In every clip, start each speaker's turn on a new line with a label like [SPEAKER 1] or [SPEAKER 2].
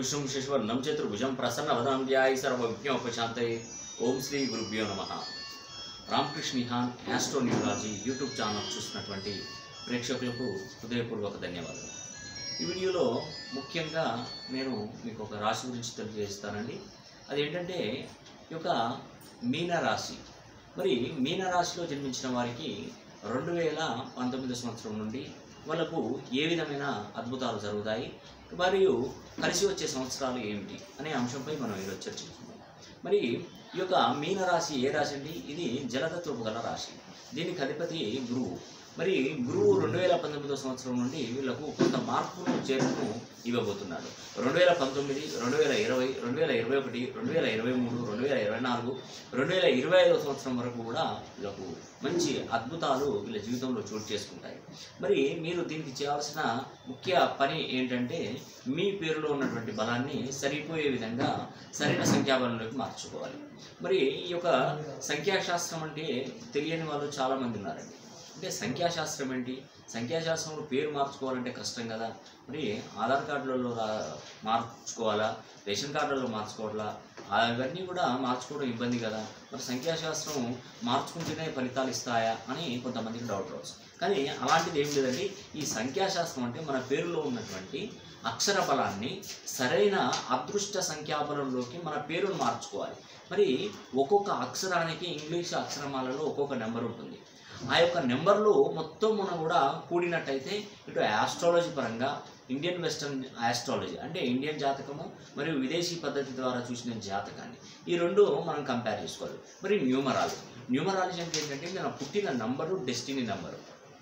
[SPEAKER 1] శశివర్షం శశివర్ణం చతుర్భుజం ప్రసన్నవదనం ధ్యాయ సర్వవిజ్ఞోపశాంతయే ఓం శ్రీ గురుభ్యో నమ రామకృష్ణ నిహాన్ యాస్ట్రో న్యూరాలజీ యూట్యూబ్ ఛానల్ చూసినటువంటి ప్రేక్షకులకు హృదయపూర్వక ధన్యవాదాలు ఈ వీడియోలో ముఖ్యంగా నేను మీకు ఒక రాశి గురించి తెలియజేస్తానండి అదేంటంటే ఈ యొక్క మీనరాశి మరి మీనరాశిలో జన్మించిన వారికి రెండు వేల పంతొమ్మిది సంవత్సరం నుండి వాళ్ళకు ఏ విధమైన అద్భుతాలు జరుగుతాయి మరియు కలిసి వచ్చే సంవత్సరాలు ఏమిటి అనే అంశంపై మనం ఈరోజు చర్చించుకుందాం మరి ఈ యొక్క మీనరాశి ఏ రాశి అండి ఇది జలతత్వపు గల రాశి దీనికి అధిపతి గురువు మరి గురువు రెండు వేల పంతొమ్మిదో సంవత్సరం నుండి వీళ్ళకు కొంత మార్పును చేర్పును ఇవ్వబోతున్నాడు రెండు వేల పంతొమ్మిది రెండు వేల ఇరవై రెండు వేల ఇరవై ఒకటి రెండు వేల ఇరవై మూడు రెండు వేల ఇరవై నాలుగు రెండు వేల ఇరవై ఐదో సంవత్సరం వరకు కూడా వీళ్ళకు మంచి అద్భుతాలు వీళ్ళ జీవితంలో చోటు చేసుకుంటాయి మరి మీరు దీనికి చేయాల్సిన ముఖ్య పని ఏంటంటే మీ పేరులో ఉన్నటువంటి బలాన్ని సరిపోయే విధంగా సరైన సంఖ్యాబలంలోకి మార్చుకోవాలి మరి ఈ యొక్క సంఖ్యాశాస్త్రం అంటే తెలియని వాళ్ళు చాలామంది ఉన్నారండి అంటే సంఖ్యాశాస్త్రం ఏంటి సంఖ్యాశాస్త్రంలో పేరు మార్చుకోవాలంటే కష్టం కదా మరి ఆధార్ కార్డులలో రా- మార్చుకోవాలా రేషన్ కార్డులలో మార్చుకోవాలా అవన్నీ కూడా మార్చుకోవడం ఇబ్బంది కదా మరి సంఖ్యాశాస్త్రం మార్చుకుంటేనే ఫలితాలు ఇస్తాయా అని కొంతమందికి డౌట్ రావచ్చు కానీ అలాంటిది ఏం లేదండి ఈ సంఖ్యాశాస్త్రం అంటే మన పేరులో ఉన్నటువంటి అక్షర బలాన్ని సరైన అదృష్ట సంఖ్యాబలంలోకి మన పేరును మార్చుకోవాలి మరి ఒక్కొక్క అక్షరానికి ఇంగ్లీష్ అక్షరమాలలో ఒక్కొక్క నెంబర్ ఉంటుంది ఆ యొక్క నెంబర్లు మొత్తం మనం కూడా కూడినట్టయితే ఇటు ఆస్ట్రాలజీ పరంగా ఇండియన్ వెస్టర్న్ ఆస్ట్రాలజీ అంటే ఇండియన్ జాతకము మరియు విదేశీ పద్ధతి ద్వారా చూసిన జాతకాన్ని ఈ రెండు మనం కంపేర్ చేసుకోవాలి మరి న్యూమరాలజీ న్యూమరాలజీ అంటే ఏంటంటే మన పుట్టిన నంబరు డెస్టినీ నంబరు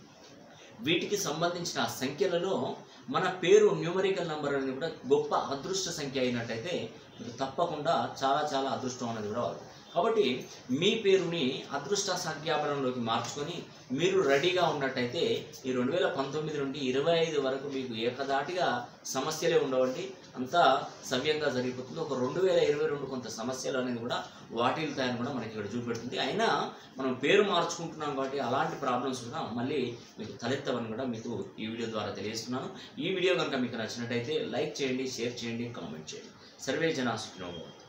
[SPEAKER 1] వీటికి సంబంధించిన సంఖ్యలలో మన పేరు న్యూమరికల్ నంబర్ అనేది కూడా గొప్ప అదృష్ట సంఖ్య అయినట్టయితే మీకు తప్పకుండా చాలా చాలా అదృష్టం అనేది కూడా అవుతుంది కాబట్టి మీ పేరుని అదృష్ట సంఖ్యాబలంలోకి మార్చుకొని మీరు రెడీగా ఉన్నట్టయితే ఈ రెండు వేల పంతొమ్మిది నుండి ఇరవై ఐదు వరకు మీకు ఏకదాటిగా సమస్యలే ఉండవండి అంతా సవ్యంగా జరిగిపోతుంది ఒక రెండు వేల ఇరవై రెండు కొంత సమస్యలు అనేది కూడా వాటిల్తాయని కూడా మనకి ఇక్కడ చూపెడుతుంది అయినా మనం పేరు మార్చుకుంటున్నాం కాబట్టి అలాంటి ప్రాబ్లమ్స్ కూడా మళ్ళీ మీకు తలెత్తవని కూడా మీకు ఈ వీడియో ద్వారా తెలియజేస్తున్నాను ఈ వీడియో కనుక మీకు నచ్చినట్టయితే లైక్ చేయండి షేర్ చేయండి కామెంట్ చేయండి సర్వే జనా సుఖినో భవంతు.